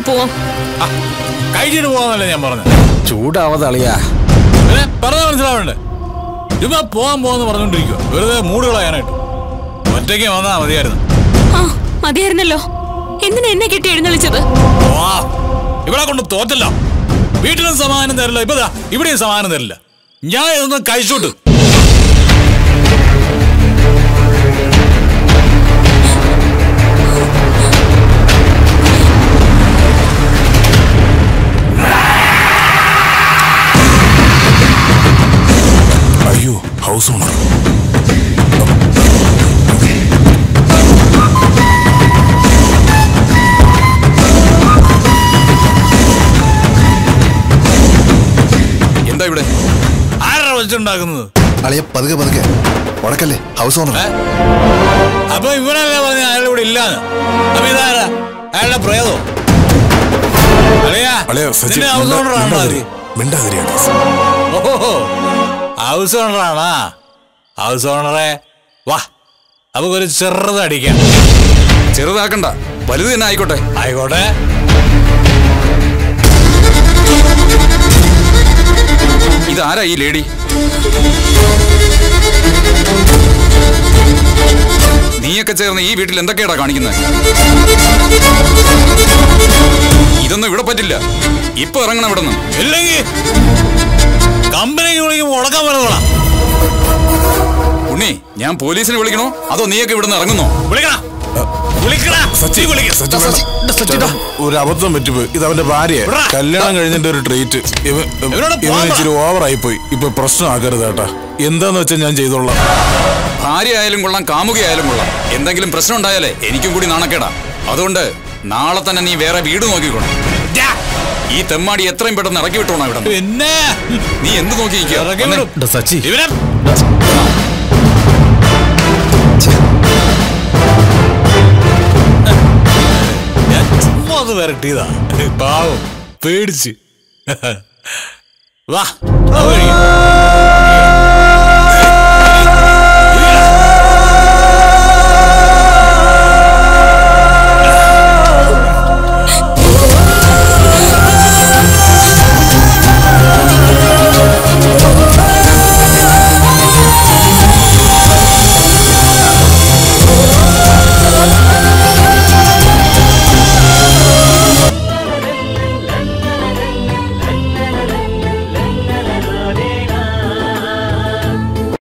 നമുക്ക് പോവാം ആ, കഴിച്ചിട്ട് പോകാന്നല്ലേ ഞാൻ പറഞ്ഞത് ചൂടാവാതെ അളിയാ പിന്നെ പറഞ്ഞ മനസ്സിലാവണ്ടേ ചുമ്മാ പോകാൻ പോകാന്ന് പറഞ്ഞോണ്ടിരിക്കുക വെറുതെ മൂട് കളയാനായിട്ട് ഒറ്റയ്ക്ക് വന്നാ മതിയായിരുന്നു ആ മതിയായിരുന്നല്ലോ എന്തിനാ എന്നെ കെട്ടി എഴുന്നള്ളിച്ചത് വാ, ഇവിടെ കൊണ്ട് തോറ്റല്ല വീട്ടിലും സമാധാനം തരില്ല ഇപ്പൊ ദാ, ഇവിടെയും സമാധാനം തരില്ല ഞാൻ ഇതൊന്നും കഴിച്ചോട്ട് അയ്യോ ഹൗസ് ഓണർ എന്താ ഇവിടെ ആരാ വെച്ചുണ്ടാക്കുന്നത് അളിയ പതുക്കെ പതുക്കെ ഉടക്കല്ലേ ഹൗസ് ഓണർ ഏ? അപ്പൊ ഇവനല്ലേ പറഞ്ഞ അയാൾ ഇവിടെ ഇല്ലാന്ന് അപ്പൊ ഇതാരാ അയാളുടെ പ്രേതോ അളിയാ അളിയ സച്ചി നിന്റെ ഹൗസ് ഓണറാണോ അത്? മിണ്ടാതിരിയാണ് ഓഹോ ഹൗസ് ഓണറാണാ ഹൗസ് ഓണറെ വാ നമുക്ക് ഒരു ചെറുതടിക്കാം ചെറുതാക്കണ്ട വലുത് തന്നെ ആയിക്കോട്ടെ ആയിക്കോട്ടെ ഇതാരാ ഈ ലേഡി നീയൊക്കെ ചേർന്ന് ഈ വീട്ടിൽ എന്തൊക്കെയാടാ കാണിക്കുന്നത് ഇതൊന്നും ഇവിടെ പറ്റില്ല ഇപ്പൊ ഇറങ്ങണം ഇവിടെ നിന്ന് ഇല്ലെങ്കിൽ കമ്പനിക്ക് വിളിക്കുമ്പോൾ ഉടക്കാൻ വരുന്നോളാ ഉണ്ണി ഞാൻ പോലീസിനെ വിളിക്കണോ അതോ നീയൊക്കെ ഇവിടെ നിന്ന് ഇറങ്ങുന്നോ വിളിക്കണ വിളിക്കണ സച്ചി വിളിക്ക സച്ചി വേണ്ട. ചേട്ടാ, ഒരു അബദ്ധം പറ്റിപ്പോയി ഇത് അവന്റെ ഭാര്യ വിടാ. കല്യാണം കഴിഞ്ഞിട്ട് ഒരു ട്രീറ്റ് ഇവൻ ഇവനോട് ഇവൻ പോകാൻ ഇച്ചിരി ഓവർ ആയിപ്പോയി ഇപ്പൊ പ്രശ്നമാക്കരുത് കേട്ടാ എന്താന്ന് വെച്ചാൽ ഞാൻ ചെയ്തോളാം ഭാര്യ ആയാലും കൊള്ളാം കാമുകയായാലും കൊള്ളാം എന്തെങ്കിലും പ്രശ്നം ഉണ്ടായാലേ എനിക്കും കൂടി നാണക്കേടാ അതുകൊണ്ട് നാളെ തന്നെ നീ വേറെ വീട് നോക്കിക്കോണം ദാ, ഈ തെമ്മാടി എത്രയും പെട്ടെന്ന് ഇറക്കി വിട്ടോണം ഇവിടെ പിന്നെ നീ എന്ത് നോക്കി നിൽക്കുക? ഇറക്കി വന്നേ. വിടും. സച്ചി ഇവനെ ഞാൻ ചുമ്മാ ഒന്ന് വരട്ടിയതാ പാവം പേടിച്ച് വാ അവ കഴിക്കാം